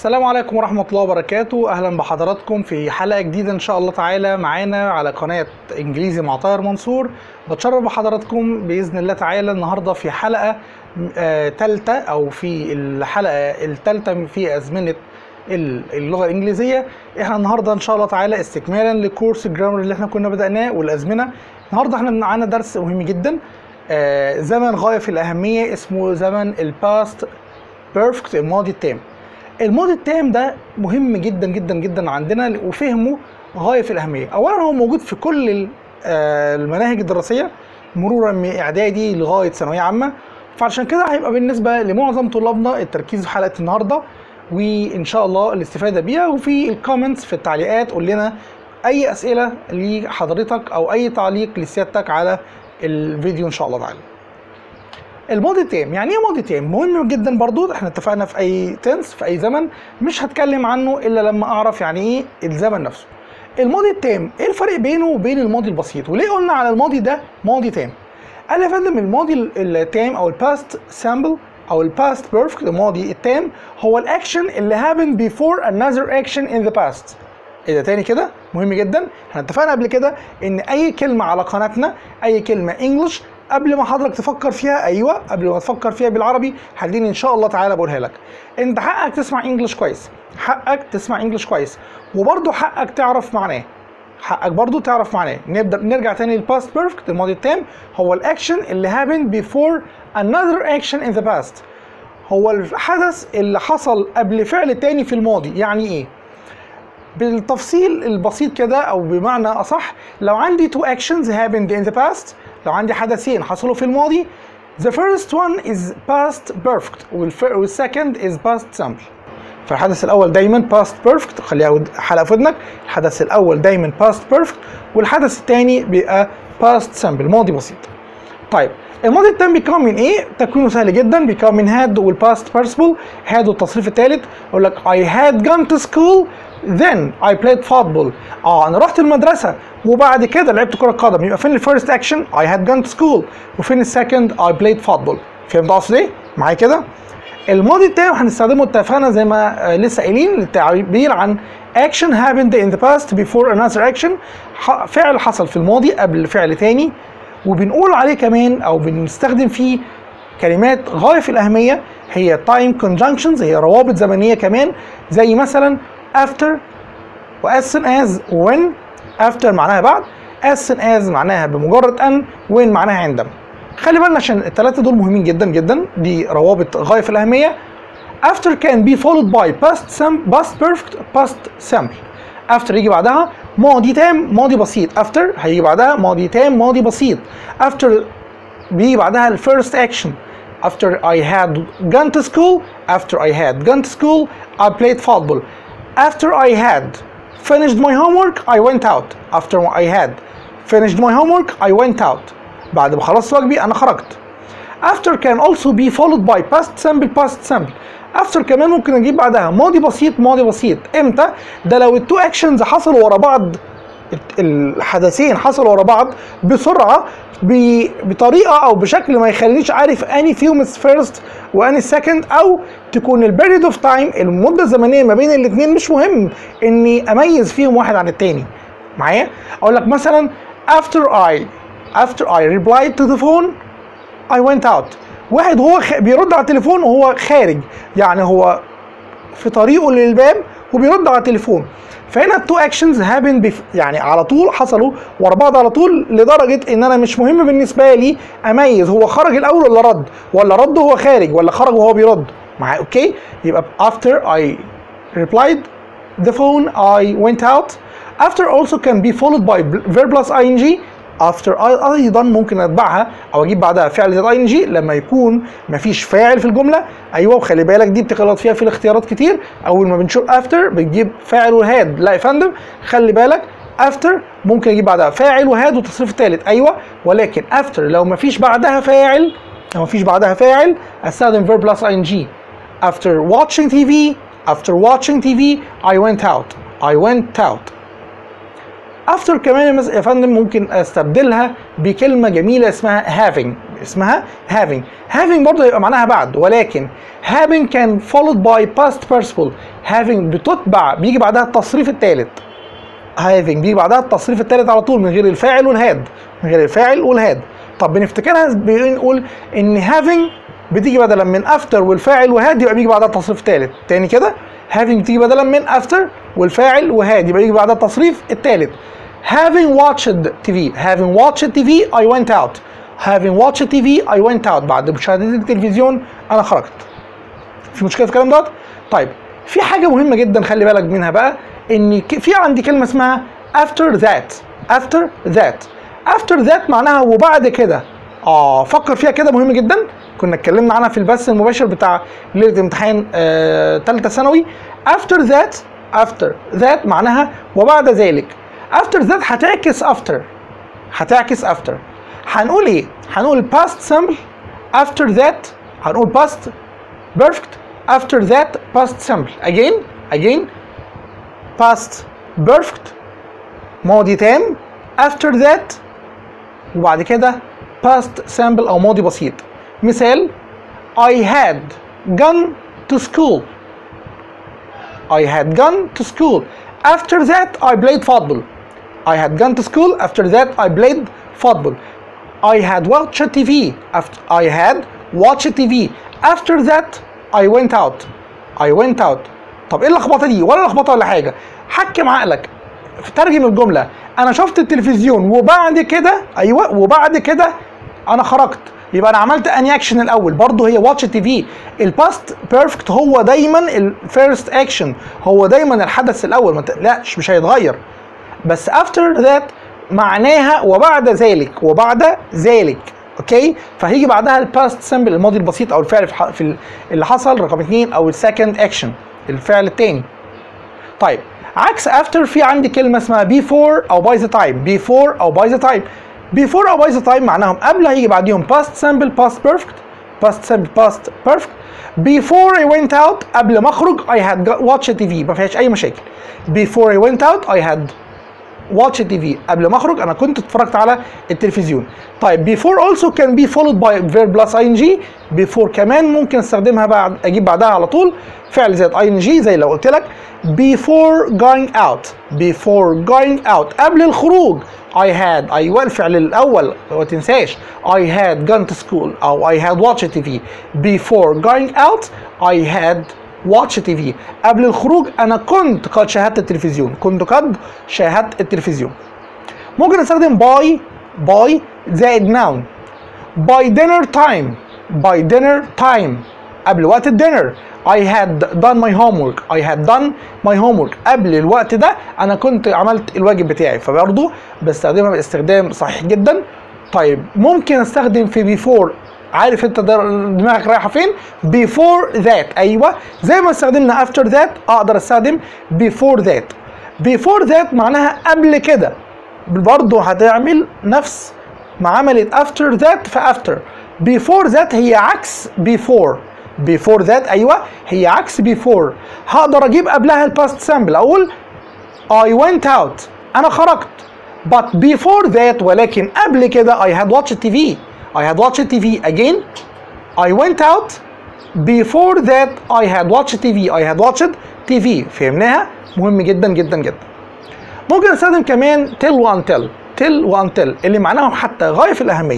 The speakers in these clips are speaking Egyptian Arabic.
السلام عليكم ورحمة الله وبركاته أهلا بحضراتكم في حلقة جديدة إن شاء الله تعالى معانا على قناة إنجليزي مع طاهر منصور بتشرف بحضراتكم بإذن الله تعالى النهاردة في حلقة آه تالتة أو في الحلقة التالتة في أزمنة ال- اللغة الإنجليزية إحنا النهاردة إن شاء الله تعالى استكمالا لكورس الجرامر اللي إحنا كنا بدأناه والأزمنة النهاردة إحنا معانا درس مهم جدا آه زمن غاية في الأهمية اسمه زمن الباست بيرفكت الماضي التام الماضي التام ده مهم جدا جدا جدا عندنا وفهمه غايه في الاهميه اولا هو موجود في كل ال- آه، المناهج الدراسيه مرورا من اعدادي لغايه ثانويه عامه فعشان كده هيبقى بالنسبه لمعظم طلابنا التركيز في حلقه النهارده وان شاء الله الاستفاده بيها وفي الكومنتس في التعليقات قول لنا اي اسئله لحضرتك او اي تعليق لسيادتك على الفيديو ان شاء الله تعالى الماضي التام يعني ايه ماضي تام مهم جدا برضو احنا اتفقنا في اي تنس في اي زمن مش هتكلم عنه الا لما اعرف يعني ايه الزمن نفسه الماضي التام ايه الفرق بينه وبين الماضي البسيط وليه قلنا على الماضي ده ماضي تام قال يا فندم الماضي ال- التام او الباست سامبل او الباست بيرفكت الماضي التام هو الاكشن اللي happened before another action in the past ايه ده تاني كده مهم جدا احنا اتفقنا قبل كده ان اي كلمه على قناتنا اي كلمه انجلش قبل ما حضرتك تفكر فيها ايوه قبل ما تفكر فيها بالعربي خليني ان شاء الله تعالى بقولها لك انت حقك تسمع انجلش كويس حقك تسمع انجلش كويس وبرضه حقك تعرف معناه حقك برضو تعرف معناه نبدا نرجع تاني للباست بيرفكت الماضي التام هو الاكشن اللي happened before another action in the past هو الحدث اللي حصل قبل فعل تاني في الماضي يعني ايه بالتفصيل البسيط كده او بمعنى اصح لو عندي two actions happened in the past لو عندي حدثين حصلوا في الماضي the first one is past perfect والف- والsecond is past simple فالحدث الاول دايما past perfect خليها ود- حلقه في ودنك الحدث الاول دايما past perfect والحدث الثاني بيبقى past simple ماضي بسيط طيب الماضي التام بيكون من ايه؟ تكوينه سهل جدا بيكون من had والباست participle had والتصريف الثالث يقول لك I had gone to school then I played football اه انا رحت المدرسه وبعد كده لعبت كره قدم يبقى فين الفيرست اكشن I had gone to school وفين السكند I played football فهمت اقصد ايه؟ معايا كده؟ الماضي التام هنستخدمه اتفقنا زي ما آه، لسه قايلين للتعبير عن action happened in the past before another action ح- فعل حصل في الماضي قبل فعل تاني وبنقول عليه كمان او بنستخدم فيه كلمات غايه في الاهميه هي time conjunctions هي روابط زمنيه كمان زي مثلا after و as soon as when after معناها بعد as soon as معناها بمجرد ان when معناها عندما خلي بالنا عشان الثلاثه دول مهمين جدا جدا دي روابط غايه في الاهميه after can be followed by past sim past perfect past simple after يجي بعدها ماضي تام ماضي بسيط after هيجي بعدها ماضي تام ماضي بسيط after بيجي بعدها ال first action after I had gone to school after I had gone to school I played football after I had finished my homework I went out after I had finished my homework I went out بعد ما خلصت واجبي انا خرجت after can also be followed by past simple past simple after كمان ممكن اجيب بعدها ماضي بسيط ماضي بسيط امتى ده لو التو اكشنز حصلوا ورا بعض الت- الحدثين حصلوا ورا بعض بسرعه ب- بطريقه او بشكل ما يخلينيش عارف اني فيهم فيرست واني سكند او تكون البيريد اوف تايم المده الزمنيه ما بين الاثنين مش مهم اني اميز فيهم واحد عن التاني معايا اقول لك مثلا after I after I replied to the phone I went out واحد هو خ... بيرد على التليفون وهو خارج يعني هو في طريقه للباب وبيرد على التليفون فهنا التو اكشنز هابن بف... يعني على طول حصلوا ورا بعض على طول لدرجه ان انا مش مهم بالنسبه لي اميز هو خرج الاول ولا رد ولا رد وهو خارج ولا خرج وهو بيرد معايا اوكي يبقى after I replied the phone I went out after also can be followed by verb plus ing after I- ايضا ممكن اتبعها او اجيب بعدها فعل زائد اي ان جي لما يكون مفيش فاعل في الجمله ايوه وخلي بالك دي بتغلط فيها في الاختيارات كتير اول ما بنشوف after بتجيب فاعل وهاد لا يا فندم خلي بالك after ممكن اجيب بعدها فاعل وهاد والتصريف الثالث ايوه ولكن after لو مفيش بعدها فاعل لو مفيش بعدها فاعل استخدم verb plus ing after watching TV after watching TV I went out I went out after كمان يا مس- يا فندم ممكن استبدلها بكلمه جميله اسمها having اسمها having having برضه هيبقى معناها بعد ولكن having كان followed by past participle having بتتبع بيجي بعدها التصريف الثالث having بيجي بعدها التصريف الثالث على طول من غير الفاعل والهاد من غير الفاعل والهاد طب بنفتكرها بنقول ان having بتيجي بدلا من after والفاعل وهاد يبقى بيجي بعدها التصريف الثالث تاني كده having بتيجي بدلا من after والفاعل وهاد يبقى يجي بعدها التصريف الثالث having watched TV having watched TV I went out having watched TV I went out بعد مشاهدة التلفزيون أنا خرجت في مشكلة في الكلام دوت طيب في حاجة مهمة جدا خلي بالك منها بقى إن ك- في عندي كلمة اسمها after that after that after that معناها وبعد كده اه فكر فيها كده مهم جدا كنا اتكلمنا عنها في البث المباشر بتاع ليله امتحان آه ثالثه ثانوي after that after that معناها وبعد ذلك after that هتعكس after هتعكس after هنقول ايه هنقول past simple after that هنقول past perfect after that past simple again again past perfect ماضي تام after that وبعد كده past simple او ماضي بسيط مثال I had gone to school I had gone to school after that I played football I had gone to school after that I played football I had watched TV after I had watched TV after that I went out I went out طب ايه اللخبطه دي ولا لخبطه ولا حاجه حكم عقلك ترجم الجمله انا شفت التلفزيون وبعد كده ايوه وبعد كده انا خرجت يبقى انا عملت اني اكشن الاول برضه هي واتش تي في الباست بيرفكت هو دايما الفيرست اكشن هو دايما الحدث الاول ما تقلقش مش هيتغير بس افتر ذات معناها وبعد ذلك وبعد ذلك اوكي فهيجي بعدها الباست سمبل الماضي البسيط او الفعل في, ح- في ال- اللي حصل رقم اثنين او السكند اكشن الفعل الثاني طيب عكس افتر في عندي كلمه اسمها before او by the time before او by the time before او by the time معناهم قبل هيجي بعديهم past simple past perfect past simple past perfect before I went out قبل ما اخرج I had got- watched TV ما فيهاش اي مشاكل before I went out I had watch تي في قبل ما اخرج انا كنت اتفرجت على التلفزيون طيب before also can be followed by verb plus ing before كمان ممكن استخدمها بعد اجيب بعدها على طول فعل زائد ing زي لو قلت لك before going out before going out قبل الخروج I had ايوه الفعل الاول ما تنساش I had gone to school او I had watched TV before going out I had واتش تي في قبل الخروج انا كنت قد شاهدت التلفزيون كنت قد شاهدت التلفزيون ممكن استخدم باي باي زائد ناون باي دينر تايم باي دينر تايم قبل وقت الدينر I had done my homework I had done my homework قبل الوقت ده انا كنت عملت الواجب بتاعي فبرضه بستخدمها باستخدام صحيح جدا طيب ممكن استخدم في before عارف انت در- دماغك رايحه فين before that ايوه زي ما استخدمنا after that اقدر استخدم before that before that معناها قبل كده برضه هتعمل نفس ما عملت after that في after before that هي عكس before before that ايوه هي عكس before هقدر اجيب قبلها الباست سامبل اقول I went out انا خرجت but before that ولكن قبل كده I had watched TV I had watched TV again I went out before that I had watched TV I had watched TV فهمناها مهم جدا جدا جدا ممكن استخدم كمان till وانتل till وانتل اللي معناهم حتى غاية في الأهمية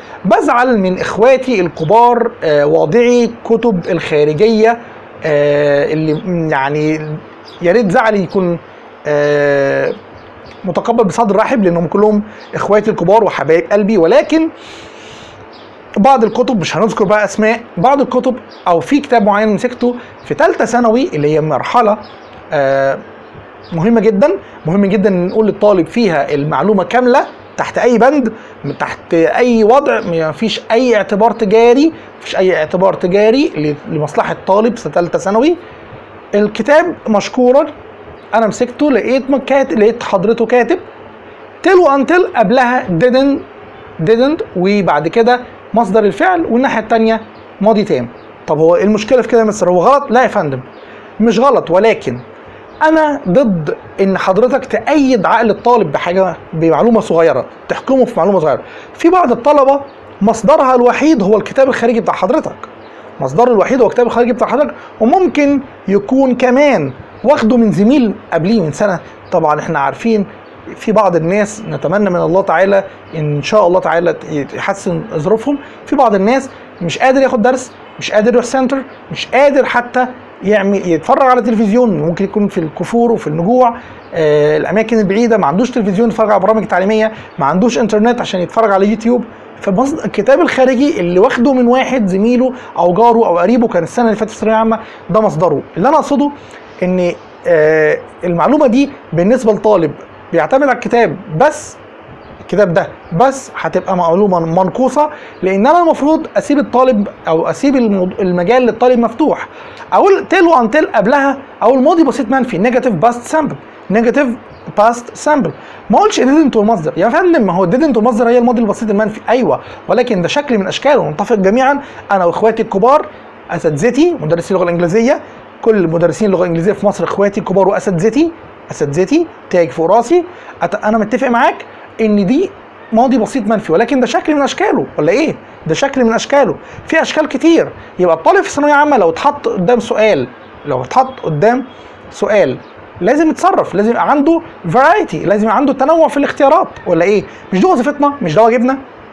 بزعل من اخواتي الكبار آه، واضعي كتب الخارجية آه، اللي يعني يا ريت زعلي يكون آه، متقبل بصدر رحب لانهم كلهم اخواتي الكبار وحبايب قلبي ولكن بعض الكتب مش هنذكر بقى اسماء بعض الكتب او في كتاب معين مسكته في ثالثه ثانوي اللي هي مرحله آه، مهمه جدا مهم جدا ان نقول للطالب فيها المعلومه كامله تحت اي بند تحت اي وضع ما فيش اي اعتبار تجاري مفيش اي اعتبار تجاري ل- لمصلحه طالب في ثالثه ثانوي الكتاب مشكورا انا مسكته لقيت كاتب لقيت حضرته كاتب تل وانتل قبلها didn't didn't وبعد كده مصدر الفعل والناحيه الثانيه ماضي تام طب هو إيه المشكله في كده يا مستر هو غلط لا يا فندم مش غلط ولكن انا ضد ان حضرتك تأيد عقل الطالب بحاجه بمعلومه صغيره تحكمه في معلومه صغيره في بعض الطلبه مصدرها الوحيد هو الكتاب الخارجي بتاع حضرتك مصدره الوحيد هو الكتاب الخارجي بتاع حضرتك وممكن يكون كمان واخده من زميل قبليه من سنه طبعا احنا عارفين في بعض الناس نتمنى من الله تعالى ان شاء الله تعالى يحسن ظروفهم في بعض الناس مش قادر ياخد درس مش قادر يروح سنتر مش قادر حتى يعمل يتفرج على تلفزيون ممكن يكون في الكفور وفي النجوع آه الاماكن البعيده ما عندوش تلفزيون يتفرج على برامج تعليميه ما عندوش انترنت عشان يتفرج على يوتيوب فالكتاب الخارجي اللي واخده من واحد زميله او جاره او قريبه كان السنه اللي فاتت في الثانويه العامه ده مصدره اللي انا اقصده ان آه المعلومه دي بالنسبه لطالب بيعتمد على الكتاب بس الكتاب ده بس هتبقى معلومه منقوصه لان انا المفروض اسيب الطالب او اسيب المجال للطالب مفتوح اقول تيل وانتل قبلها او الماضي بسيط منفي نيجاتيف باست سامبل نيجاتيف باست سامبل ما اقولش didn't والمصدر يا فندم ما هو didn't والمصدر هي الماضي البسيط المنفي ايوه ولكن ده شكل من اشكاله نتفق جميعا انا واخواتي الكبار اساتذتي مدرسي اللغه الانجليزيه كل مدرسين اللغه الانجليزيه في مصر اخواتي الكبار واساتذتي اساتذتي تاج فوق راسي انا متفق معاك ان دي ماضي بسيط منفي ولكن ده شكل من اشكاله ولا ايه؟ ده شكل من اشكاله في اشكال كتير يبقى الطالب في ثانويه عامه لو اتحط قدام سؤال لو اتحط قدام سؤال لازم يتصرف لازم يبقى عنده فرايتي لازم يبقى عنده تنوع في الاختيارات ولا ايه؟ مش دي وظيفتنا؟ مش ده واجبنا؟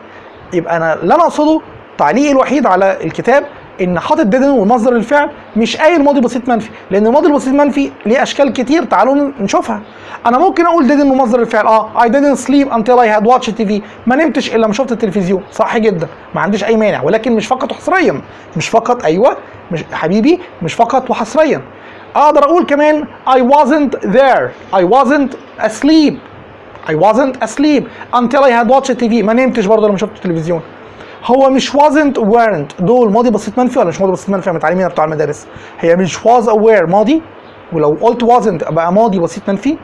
يبقى انا اللي انا اقصده تعليقي الوحيد على الكتاب ان حاطط ديدن ومصدر الفعل مش قايل ماضي بسيط منفي لان الماضي البسيط منفي ليه اشكال كتير تعالوا نشوفها انا ممكن اقول didn't ومصدر الفعل اه I didn't sleep until I had watched TV ما نمتش الا ما شفت التلفزيون صح جدا ما عنديش اي مانع ولكن مش فقط وحصريا مش فقط ايوه مش حبيبي مش فقط وحصريا اقدر اقول كمان I wasn't there I wasn't asleep I wasn't asleep until I had watched TV ما نمتش برضه لما شفت التلفزيون هو مش wasn't weren't دول ماضي بسيط منفي ولا مش ماضي بسيط منفي يا متعلمين بتوع المدارس هي مش was aware ماضي ولو قلت wasn't بقى ماضي بسيط منفي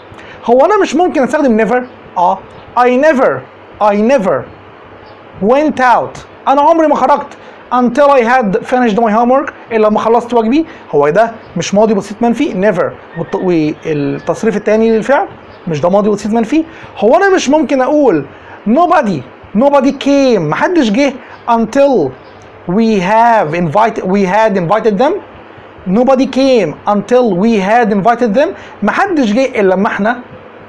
هو انا مش ممكن استخدم never اه I never I never went out انا عمري ما خرجت until I had finished my homework الا لما خلصت واجبي هو ده مش ماضي بسيط منفي never والتصريف الثاني للفعل مش ده ماضي بسيط منفي هو انا مش ممكن اقول nobody nobody came محدش جه until we have invited we had invited them nobody came until we had invited them محدش جه الا لما احنا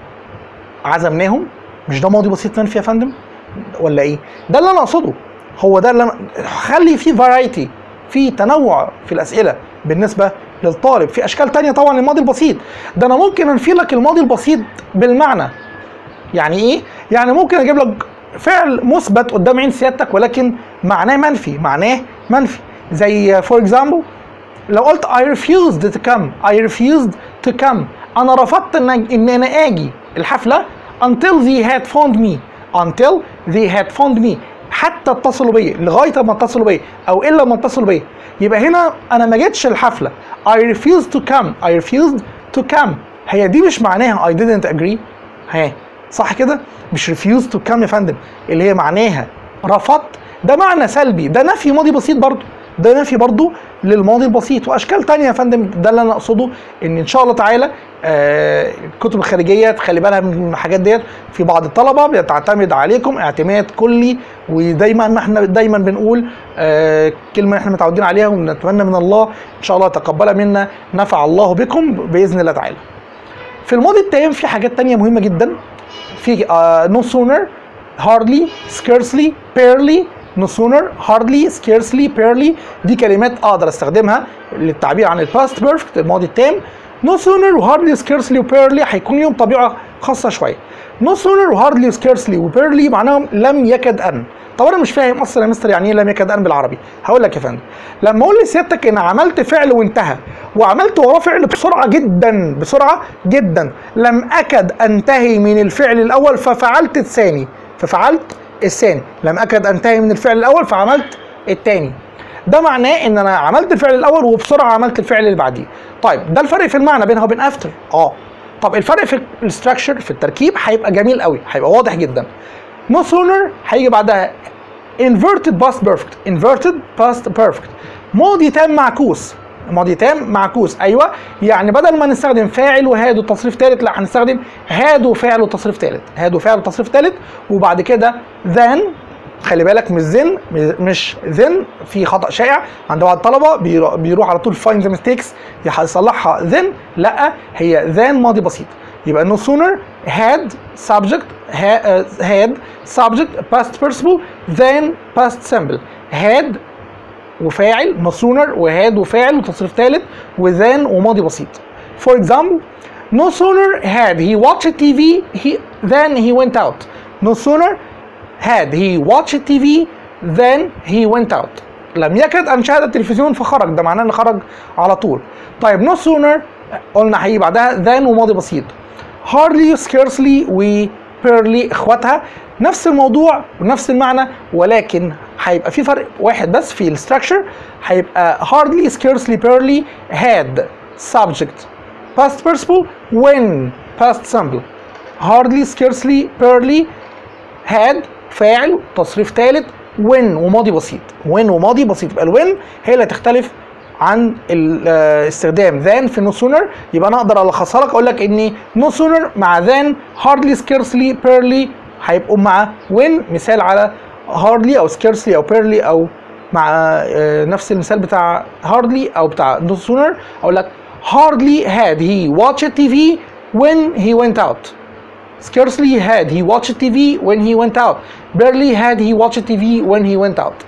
عزمناهم مش ده ماضي بسيط منفي يا فندم ولا ايه ده اللي انا اقصده هو ده اللي انا خلي فيه فرايتي في تنوع في الاسئله بالنسبه للطالب في اشكال تانية طبعا الماضي البسيط ده انا ممكن انفي لك الماضي البسيط بالمعنى يعني ايه يعني ممكن اجيب لك فعل مثبت قدام عين سيادتك ولكن معناه منفي معناه منفي زي فور اكزامبل لو قلت I refused to come I refused to come انا رفضت ان ان انا اجي الحفله until they had found me until they had found me حتى اتصلوا بيا لغايه ما اتصلوا بيا او الا ما اتصلوا بيا يبقى هنا انا ما جيتش الحفله I refused to come I refused to come هي دي مش معناها I didn't agree ها صح كده مش refuse to come يا فندم اللي هي معناها رفضت ده معنى سلبي ده نفي ماضي بسيط برضه ده نفي برضه للماضي البسيط واشكال تانية يا فندم ده اللي انا اقصده ان ان شاء الله تعالى آه الكتب الخارجيه تخلي بالها من الحاجات ديت في بعض الطلبه بتعتمد عليكم اعتماد كلي ودايما احنا دايما بنقول آه كلمه احنا متعودين عليها ونتمنى من الله ان شاء الله تقبل منا نفع الله بكم باذن الله تعالى في الماضي التام في حاجات تانية مهمه جدا في uh, no sooner hardly scarcely barely no sooner hardly scarcely barely دي كلمات اقدر استخدمها للتعبير عن الباست بيرفكت الماضي التام no sooner hardly scarcely barely هيكون ليهم طبيعه خاصه شويه no sooner hardly scarcely barely معناهم لم يكد ان طب انا مش فاهم اصلا يا مستر يعني ايه لم يكد ان بالعربي هقول لك يا فندم لما اقول لسيادتك ان عملت فعل وانتهى وعملت وراه فعل بسرعه جدا بسرعه جدا لم اكد انتهي من الفعل الاول ففعلت الثاني ففعلت الثاني لم اكد انتهي من الفعل الاول فعملت الثاني ده معناه ان انا عملت الفعل الاول وبسرعه عملت الفعل اللي بعديه طيب ده الفرق في المعنى بينها وبين افتر اه طب الفرق في الاستراكشر في التركيب هيبقى جميل قوي هيبقى واضح جدا no sooner هيجي بعدها inverted past perfect inverted past perfect ماضي تام معكوس ماضي تام معكوس ايوه يعني بدل ما نستخدم فاعل وهاد وتصريف ثالث لا هنستخدم هاد وفعل وتصريف ثالث هاد وفعل وتصريف ثالث وبعد كده then خلي بالك مش زن مش زن في خطا شائع عند بعض الطلبه بيرو- بيروح على طول فايند ذا ميستيكس يصلحها زن لا هي ذان ماضي بسيط يبقى no sooner had subject ha- uh, had subject past participle than past simple had وفاعل no sooner وهاد وفاعل وتصريف ثالث وذان وماضي بسيط for example no sooner had he watched TV he, then he went out no sooner had he watched TV then he went out لم يكد أن شاهد التلفزيون فخرج ده معناه إنه خرج على طول طيب no sooner قلنا هيجي بعدها then وماضي بسيط hardly scarcely و barely اخواتها نفس الموضوع ونفس المعنى ولكن هيبقى في فرق واحد بس في الستراكشر هيبقى hardly scarcely barely had subject past participle when past simple hardly scarcely barely had فاعل تصريف ثالث when وماضي بسيط when وماضي بسيط يبقى الوين هي اللي هتختلف عن ال- آه، استخدام than في no sooner يبقى انا اقدر الخصها لك اقول لك ان no sooner مع than hardly scarcely barely هيبقوا مع when مثال على hardly او scarcely او barely او مع آه، نفس المثال بتاع hardly او بتاع no sooner اقول لك hardly had he watched TV when he went out Scarcely had he watched TV when he went out. Barely had he watched TV when he went out.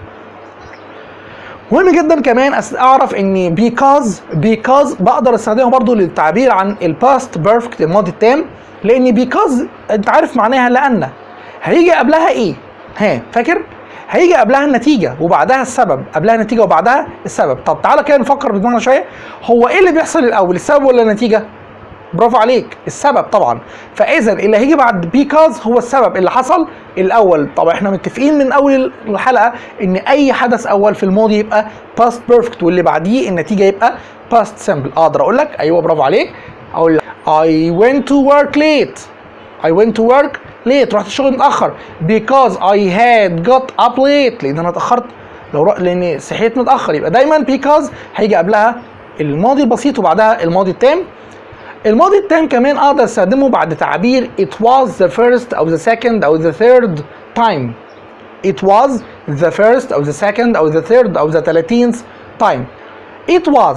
مهم جدا كمان أس- اعرف ان because because بقدر استخدمها برضو للتعبير عن الباست بيرفكت الماضي التام لان because انت عارف معناها لان هيجي قبلها ايه؟ ها فاكر؟ هيجي قبلها النتيجة وبعدها السبب، قبلها النتيجة وبعدها السبب، طب تعالى كده نفكر بدماغنا شوية، هو ايه اللي بيحصل الأول؟ السبب ولا النتيجة؟ برافو عليك السبب طبعا فاذا اللي هيجي بعد بيكاز هو السبب اللي حصل الاول طبعا احنا متفقين من اول الحلقه ان اي حدث اول في الماضي يبقى باست بيرفكت واللي بعديه النتيجه يبقى باست سمبل اقدر اقول لك ايوه برافو عليك اقول لك I went to work late I went to work late رحت الشغل متاخر because I had got up late لان انا اتاخرت لو رأ... لان صحيت متاخر يبقى دايما because هيجي قبلها الماضي البسيط وبعدها الماضي التام الماضي التام كمان اقدر استخدمه بعد تعبير it was the first او the second او the third time it was the first او the second او the third او the 13th time it was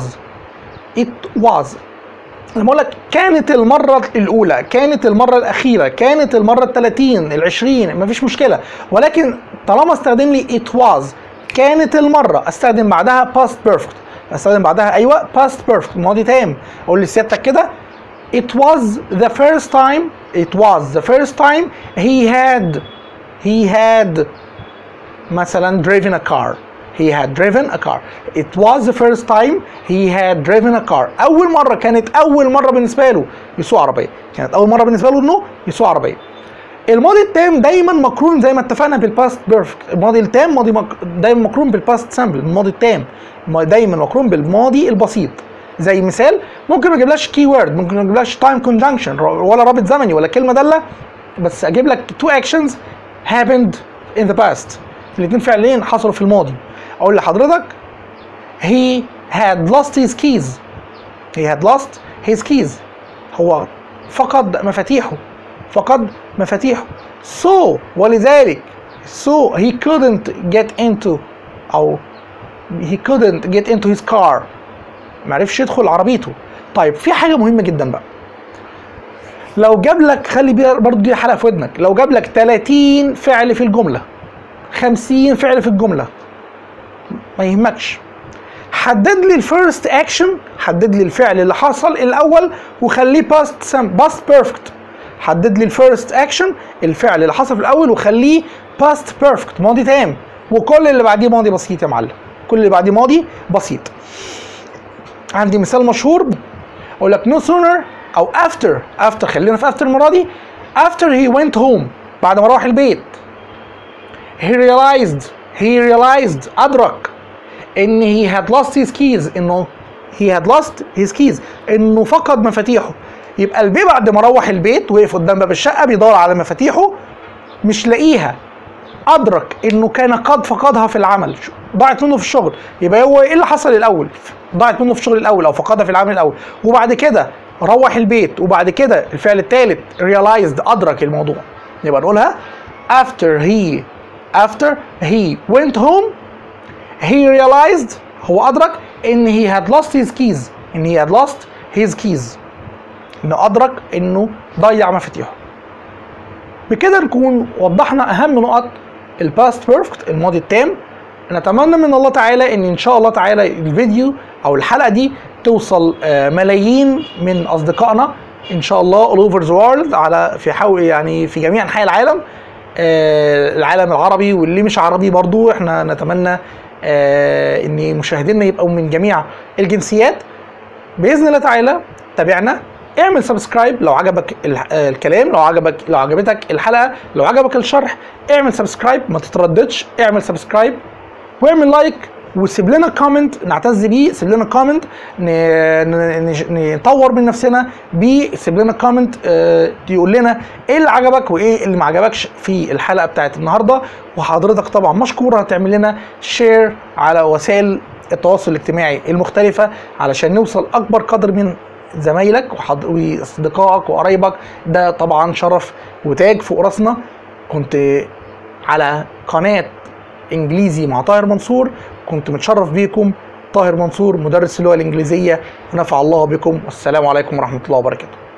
it was لما اقول لك كانت المرة الأولى، كانت المرة الأخيرة، كانت المرة ال 30 ال 20 مفيش مشكلة، ولكن طالما استخدم لي it was كانت المرة استخدم بعدها past perfect، استخدم بعدها أيوه past perfect ماضي تام، أقول لسيادتك كده it was the first time it was the first time he had he had مثلا driven a car he had driven a car it was the first time he had driven a car اول مره كانت اول مره بالنسبه له يسوق عربيه كانت اول مره بالنسبه له انه يسوق عربيه الماضي التام دايما مقرون زي ما اتفقنا بالباست بيرفكت الماضي التام ماضي مك... دايما مقرون بالباست سامبل الماضي التام ما- دايما مقرون بالماضي البسيط زي مثال ممكن ما اجيبلكش كي وورد ممكن ما اجيبلكش تايم كونجنكشن ولا رابط زمني ولا كلمه داله بس اجيب لك تو اكشنز happened in the past الاثنين فعليا حصلوا في الماضي اقول لحضرتك he had lost his keys he had lost his keys هو فقد مفاتيحه فقد مفاتيحه so ولذلك so he couldn't get into أو he couldn't get into his car معرفش يدخل عربيته طيب في حاجة مهمة جدا بقى لو جاب لك خلي بيها برضو دي حلقة في ودنك لو جاب لك 30 فعل في الجملة 50 فعل في الجملة ما يهمكش حدد لي الفيرست اكشن حدد لي الفعل اللي حصل الاول وخليه باست سم باست بيرفكت حدد لي الفيرست اكشن الفعل اللي حصل في الاول وخليه باست بيرفكت ماضي تام وكل اللي بعديه ماضي بسيط يا معلم كل اللي بعديه ماضي بسيط عندي مثال مشهور اقول لك no sooner او after after خلينا في after المره دي after he went home بعد ما روح البيت he realized he realized أدرك إن he had lost his keys إنه he had lost his keys إنه فقد مفاتيحه يبقى البي بعد ما روح البيت وقف قدام باب الشقة بيدور على مفاتيحه مش لاقيها أدرك إنه كان قد فقدها في العمل ضاعت منه في الشغل يبقى هو إيه اللي حصل الأول؟ ضاعت منه في الشغل الأول أو فقدها في العمل الأول وبعد كده روح البيت وبعد كده الفعل الثالث realized أدرك الموضوع يبقى نقولها after he after he went home he realized هو أدرك إن he had lost his keys إن he had lost his keys إنه أدرك إنه ضيع مفاتيحه بكده نكون وضحنا أهم نقط الباست بيرفكت الماضي التام نتمنى من الله تعالى ان ان شاء الله تعالى الفيديو او الحلقه دي توصل آه، ملايين من اصدقائنا ان شاء الله all over the world على في حول يعني في جميع انحاء العالم آه، العالم العربي واللي مش عربي برضو احنا نتمنى آه، ان مشاهدينا يبقوا من جميع الجنسيات باذن الله تعالى تابعنا اعمل سبسكرايب لو عجبك ال- آه، الكلام لو عجبك لو عجبتك الحلقه لو عجبك الشرح اعمل سبسكرايب ما تترددش اعمل سبسكرايب واعمل لايك وسيب لنا كومنت نعتز بيه سيب لنا كومنت ن- ن- ن- نطور من نفسنا بيه سيب لنا كومنت آه، يقول لنا ايه اللي عجبك وايه اللي ما عجبكش في الحلقه بتاعت النهارده وحضرتك طبعا مشكور هتعمل لنا شير على وسائل التواصل الاجتماعي المختلفه علشان نوصل اكبر قدر من زمايلك وحض- واصدقائك وقرايبك ده طبعا شرف وتاج فوق راسنا كنت على قناه انجليزي مع طاهر منصور كنت متشرف بيكم طاهر منصور مدرس اللغه الانجليزيه ونفع الله بكم والسلام عليكم ورحمه الله وبركاته